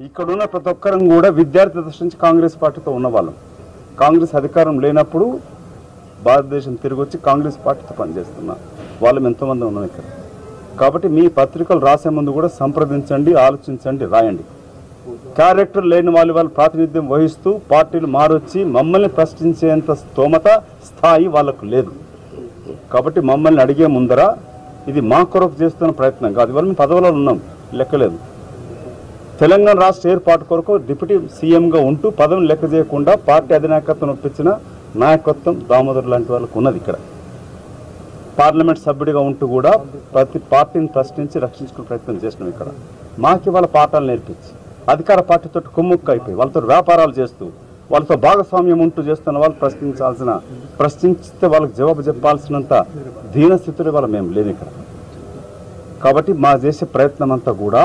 ఇక్కడున్న ప్రతి ఒక్కరం కూడా విద్యార్థి దశ నుంచి కాంగ్రెస్ పార్టీతో ఉన్నవాళ్ళం కాంగ్రెస్ అధికారం లేనప్పుడు భారతదేశం తిరిగి వచ్చి కాంగ్రెస్ పార్టీతో పనిచేస్తున్నా వాళ్ళం ఎంతోమంది ఉన్నాం ఇక్కడ కాబట్టి మీ పత్రికలు రాసే ముందు కూడా సంప్రదించండి ఆలోచించండి రాయండి క్యారెక్టర్ లేని వాళ్ళు వాళ్ళు ప్రాతినిధ్యం వహిస్తూ పార్టీలు మారొచ్చి మమ్మల్ని ప్రశ్నించేంత స్తోమత స్థాయి వాళ్ళకు లేదు కాబట్టి మమ్మల్ని అడిగే ముందర ఇది మా కొరకు చేస్తున్న ప్రయత్నం కాదు ఇవాళ మేము పదవులలో ఉన్నాం లెక్కలేదు తెలంగాణ రాష్ట్ర ఏర్పాటు కొరకు డిప్యూటీ సీఎంగా ఉంటూ పదవిని లెక్క చేయకుండా పార్టీ అధినాయకత్వం ఒప్పించిన నాయకత్వం దామోదర్ లాంటి వాళ్ళకు ఉన్నది ఇక్కడ పార్లమెంట్ సభ్యుడిగా ఉంటూ కూడా ప్రతి పార్టీని ప్రశ్నించి రక్షించుకునే ప్రయత్నం చేసినాం ఇక్కడ మాకు ఇవాళ పాఠాలు నేర్పించి అధికార పార్టీతో కుమ్ముక్కు అయిపోయి వాళ్ళతో వ్యాపారాలు చేస్తూ వాళ్ళతో భాగస్వామ్యం ఉంటూ చేస్తున్న వాళ్ళు ప్రశ్నించాల్సిన ప్రశ్నించితే వాళ్ళకి జవాబు చెప్పాల్సినంత దీన స్థితిలో వాళ్ళ మేము లేము ఇక్కడ కాబట్టి మా చేసే ప్రయత్నం అంతా కూడా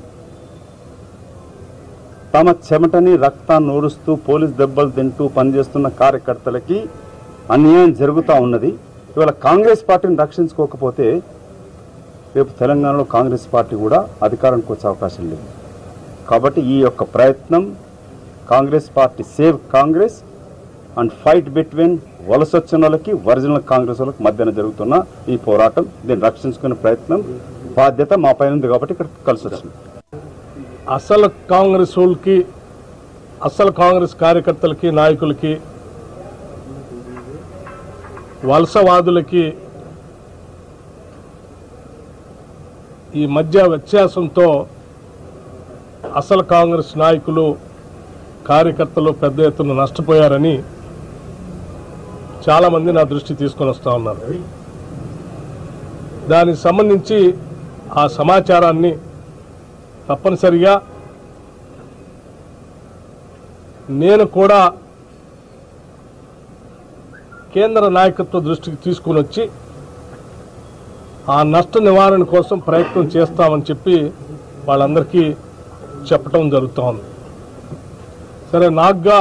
తమ చెమటని రక్తాన్ని ఊరుస్తూ పోలీస్ దెబ్బలు తింటూ పనిచేస్తున్న కార్యకర్తలకి అన్యాయం జరుగుతూ ఉన్నది ఇవాళ కాంగ్రెస్ పార్టీని రక్షించుకోకపోతే రేపు తెలంగాణలో కాంగ్రెస్ పార్టీ కూడా అధికారానికి వచ్చే అవకాశం లేదు కాబట్టి ఈ యొక్క ప్రయత్నం Congress party save Congress and fight between వలసొచ్చిన వాళ్ళకి ఒరిజినల్ కాంగ్రెస్ వాళ్ళకి మధ్యన జరుగుతున్న ఈ పోరాటం దీన్ని రక్షించుకునే ప్రయత్నం బాధ్యత మా పైన ఉంది కాబట్టి ఇక్కడ కలిసి వచ్చింది అసలు కాంగ్రెస్ వాళ్ళకి అసలు కాంగ్రెస్ కార్యకర్తలకి నాయకులకి వలసవాదులకి ఈ మధ్య వ్యత్యాసంతో అసలు కాంగ్రెస్ నాయకులు కార్యకర్తలు పెద్ద ఎత్తున నష్టపోయారని చాలామంది నా దృష్టి తీసుకొని వస్తూ ఉన్నారు దానికి సంబంధించి ఆ సమాచారాన్ని తప్పనిసరిగా నేను కూడా కేంద్ర నాయకత్వ దృష్టికి తీసుకుని వచ్చి ఆ నష్ట నివారణ కోసం ప్రయత్నం చేస్తామని చెప్పి వాళ్ళందరికీ చెప్పటం జరుగుతూ ఉంది సరే నాకుగా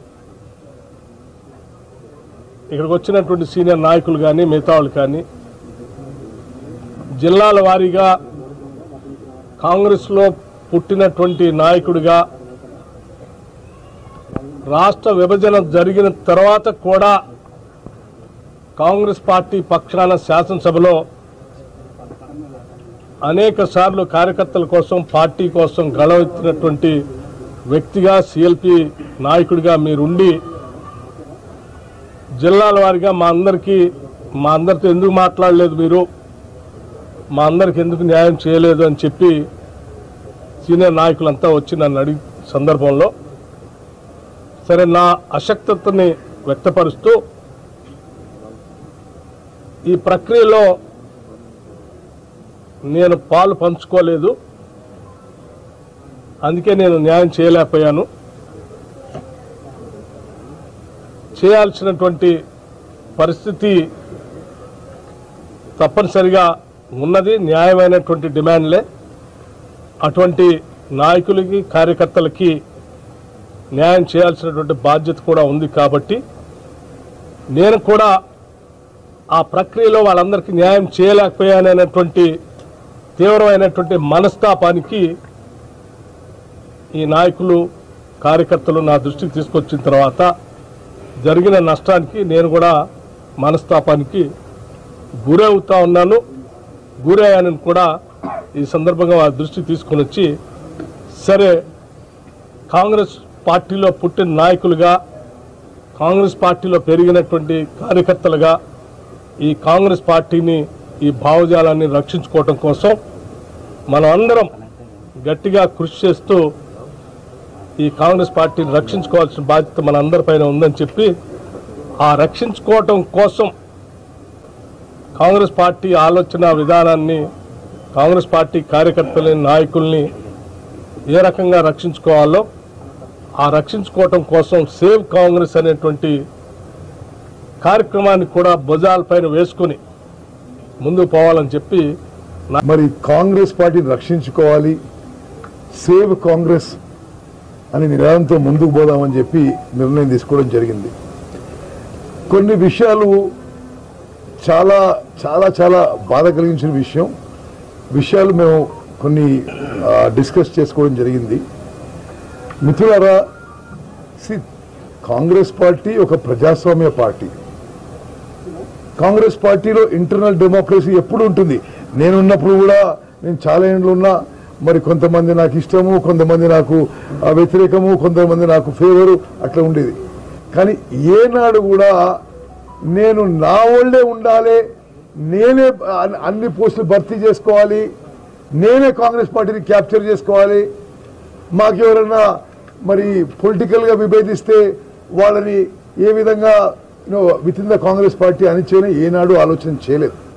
ఇక్కడికి వచ్చినటువంటి సీనియర్ నాయకులు కానీ మిగతా వాళ్ళు కానీ జిల్లాల వారీగా కాంగ్రెస్లో పుట్టినటువంటి నాయకుడిగా రాష్ట్ర విభజన జరిగిన తర్వాత కూడా కాంగ్రెస్ పార్టీ పక్షాన శాసనసభలో అనేక సార్లు కార్యకర్తల కోసం పార్టీ కోసం గళవెత్తినటువంటి వ్యక్తిగా సిఎల్పి నాయకుడిగా మీరుండి జిల్లాల వారీగా మా అందరికీ మా అందరితో ఎందుకు మాట్లాడలేదు మీరు మా అందరికి ఎందుకు న్యాయం చేయలేదు అని చెప్పి సీనియర్ నాయకులంతా వచ్చి నన్ను అడిగి సందర్భంలో సరే నా అశక్తతని వ్యక్తపరుస్తూ ఈ ప్రక్రియలో నేను పాలు పంచుకోలేదు అందుకే నేను న్యాయం చేయలేకపోయాను చేయాల్సినటువంటి పరిస్థితి తప్పనిసరిగా ఉన్నది న్యాయమైనటువంటి డిమాండ్లే అటువంటి నాయకులకి కార్యకర్తలకి న్యాయం చేయాల్సినటువంటి బాధ్యత కూడా ఉంది కాబట్టి నేను కూడా ఆ ప్రక్రియలో వాళ్ళందరికీ న్యాయం చేయలేకపోయాననేటువంటి తీవ్రమైనటువంటి మనస్తాపానికి ఈ నాయకులు కార్యకర్తలు నా దృష్టికి తీసుకొచ్చిన తర్వాత జరిగిన నష్టానికి నేను కూడా మనస్తాపానికి గురవుతా ఉన్నాను గురయ్యానని కూడా ఈ సందర్భంగా వారి దృష్టికి తీసుకొని వచ్చి సరే కాంగ్రెస్ పార్టీలో పుట్టిన నాయకులుగా కాంగ్రెస్ పార్టీలో పెరిగినటువంటి కార్యకర్తలుగా ఈ కాంగ్రెస్ పార్టీని ఈ భావజాలాన్ని రక్షించుకోవటం కోసం మనం అందరం గట్టిగా కృషి చేస్తూ ఈ కాంగ్రెస్ పార్టీని రక్షించుకోవాల్సిన బాధ్యత మన అందరిపైన ఉందని చెప్పి ఆ రక్షించుకోవటం కోసం కాంగ్రెస్ పార్టీ ఆలోచన విధానాన్ని కాంగ్రెస్ పార్టీ కార్యకర్తలని నాయకుల్ని ఏ రకంగా రక్షించుకోవాలో ఆ రక్షించుకోవటం కోసం సేవ్ కాంగ్రెస్ అనేటువంటి కార్యక్రమాన్ని కూడా భుజాలపైన వేసుకుని ముందుకు పోవాలని చెప్పి మరి కాంగ్రెస్ పార్టీని రక్షించుకోవాలి సేవ్ కాంగ్రెస్ అని నినాదంతో ముందుకు పోదామని చెప్పి నిర్ణయం తీసుకోవడం జరిగింది కొన్ని విషయాలు చాలా చాలా చాలా బాధ కలిగించిన విషయం విషయాలు మేము కొన్ని ఆ, డిస్కస్ చేసుకోవడం జరిగింది మిత్రులారా సి కాంగ్రెస్ పార్టీ ఒక ప్రజాస్వామ్య పార్టీ కాంగ్రెస్ పార్టీలో ఇంటర్నల్ డెమోక్రసీ ఎప్పుడు ఉంటుంది నేనున్నప్పుడు కూడా నేను చాలా ఏండ్లు ఉన్నా మరి కొంతమంది నాకు ఇష్టము కొంతమంది నాకు ఆ, వ్యతిరేకము కొంతమంది నాకు ఫేవరు అట్లా ఉండేది కానీ ఏనాడు కూడా నేను నా వాళ్ళే ఉండాలి నేనే అన్ని- అన్ని పోస్టులు భర్తీ చేసుకోవాలి నేనే కాంగ్రెస్ పార్టీని క్యాప్చర్ చేసుకోవాలి మాకెవరన్నా మరి పొలిటికల్గా విభేదిస్తే వాళ్ళని ఏ విధంగా with in the Congress party అని చేయని ఏనాడు ఆలోచన చేయలేదు